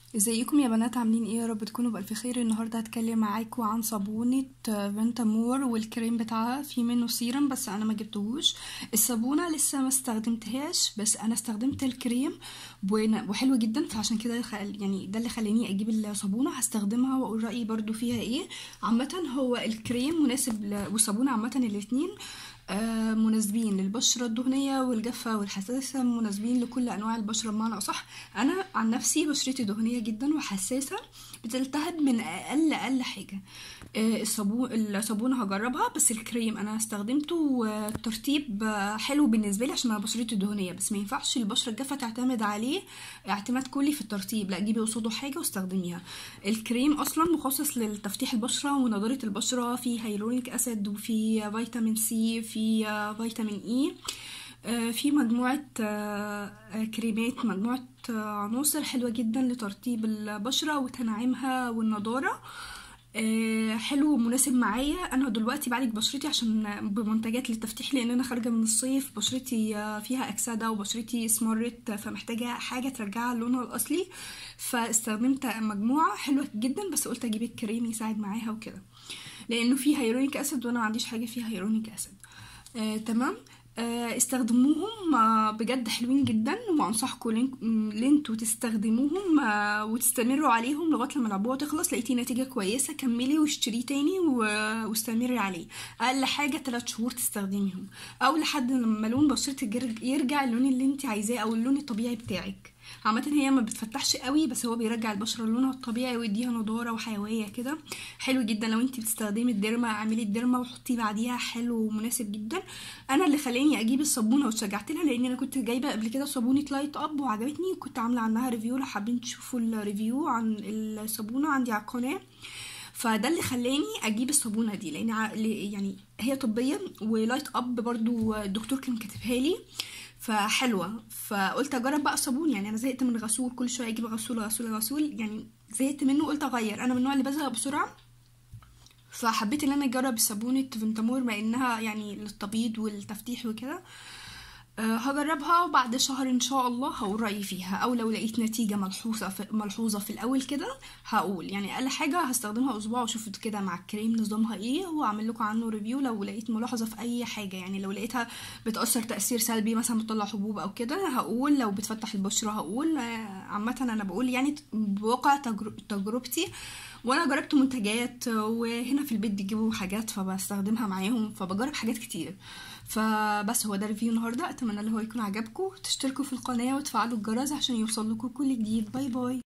ازيكم يا بنات عاملين ايه يا رب تكونوا بألف خير النهارده هتكلم معاكم عن صابونة فانتامور والكريم بتاعها في منه سيرم بس انا ما جبتهوش الصابونة لسه ما استخدمتهاش بس انا استخدمت الكريم ون- وحلو جدا فعشان كده خل... يعني ده اللي خلاني اجيب الصابونة هستخدمها واقول رأيي برضو فيها ايه عامة هو الكريم مناسب ل... والصابونة عامة الاتنين آه، مناسبين للبشرة الدهنية والجافة والحساسة مناسبين لكل أنواع البشرة بمعنى أصح أنا عن نفسي بشرتي دهنية جدا وحساسة بتلتهب من أقل أقل حاجة آه، الصابون الصابونة هجربها بس الكريم أنا استخدمته آه، ترطيب آه، حلو بالنسبة لي عشان أنا بشرتي دهنية بس ما ينفعش البشرة الجافة تعتمد عليه اعتماد كلي في الترطيب لا جيبي قصاده حاجة واستخدميها الكريم أصلا مخصص لتفتيح البشرة ونضارة البشرة فيه هيلورونيك أسيد وفيه فيتامين سي في فيتامين اي آه، في مجموعة آه، آه، كريمات مجموعة آه، عناصر حلوة جدا لترطيب البشرة وتنعيمها والنضارة آه، حلو ومناسب معايا انا دلوقتي بعالج بشرتي عشان بمنتجات للتفتيح لان انا خارجه من الصيف بشرتي آه، فيها اكسده وبشرتي اسمرت فمحتاجه حاجه ترجعها لونها الاصلي فاستخدمت مجموعه حلوه جدا بس قلت اجيب الكريم يساعد معاها وكده لانه فيه هيرونيك اسيد وانا ما عنديش حاجه فيها هيرونيك اسيد آه، تمام آه، استخدموهم آه، بجد حلوين جدا وانصحكم لين- م، ان انتوا تستخدموهم آه، وتستمروا عليهم لغايه لما العبوه تخلص لقيتي نتيجه كويسه كملي واشتريه تاني و- واستمري عليه اقل حاجه 3 شهور تستخدميهم او لحد لما لون بشرتك يرج- يرجع اللون اللي انت عايزاه او اللون الطبيعي بتاعك عامة هي ما بتفتحش قوي بس هو بيرجع البشرة لونها الطبيعي ويديها نضارة وحيوية كده حلو جدا لو انت بتستخدمي الديرما اعملي الديرما وحطي بعديها حلو ومناسب جدا انا اللي خلاني اجيب الصابونة واتشجعت لها لان انا كنت جايبة قبل كده صابونة لايت اب وعجبتني وكنت عاملة عنها ريفيو لو حابين تشوفوا الريفيو عن الصابونة عندي على القناة فده اللي خلاني اجيب الصابونه دي لان ع- ل- يعني هي طبيه ولايت اب برضو الدكتور كان كاتبها لي فحلوه فقلت اجرب بقى الصابون يعني انا زهقت من الغسول كل شويه اجيب غسول غسول غسول يعني زهقت منه قلت اغير انا من النوع اللي بزهق بسرعه فحبيت ان انا اجرب صابونه فينتامور مع انها يعني للتبييض والتفتيح وكده أه هجربها وبعد شهر ان شاء الله هقول رايي فيها او لو لقيت نتيجه ملحوظه في ملحوظه في الاول كده هقول يعني اقل حاجه هستخدمها اسبوع واشوف كده مع الكريم نظامها ايه واعمل لكم عنه ريفيو لو لقيت ملاحظه في اي حاجه يعني لو لقيتها بتاثر تاثير سلبي مثلا بتطلع حبوب او كده هقول لو بتفتح البشره هقول آه، عامه انا بقول يعني بواقع تجر- تجربتي وانا جربت منتجات وهنا في البيت بيجيبوا حاجات فبستخدمها معاهم فبجرب حاجات كتير فبس هو ده ريفيو النهارده اتمنى ان هو يكون عجبكم تشتركوا في القناه وتفعلوا الجرس عشان يوصل لكم كل جديد باي باي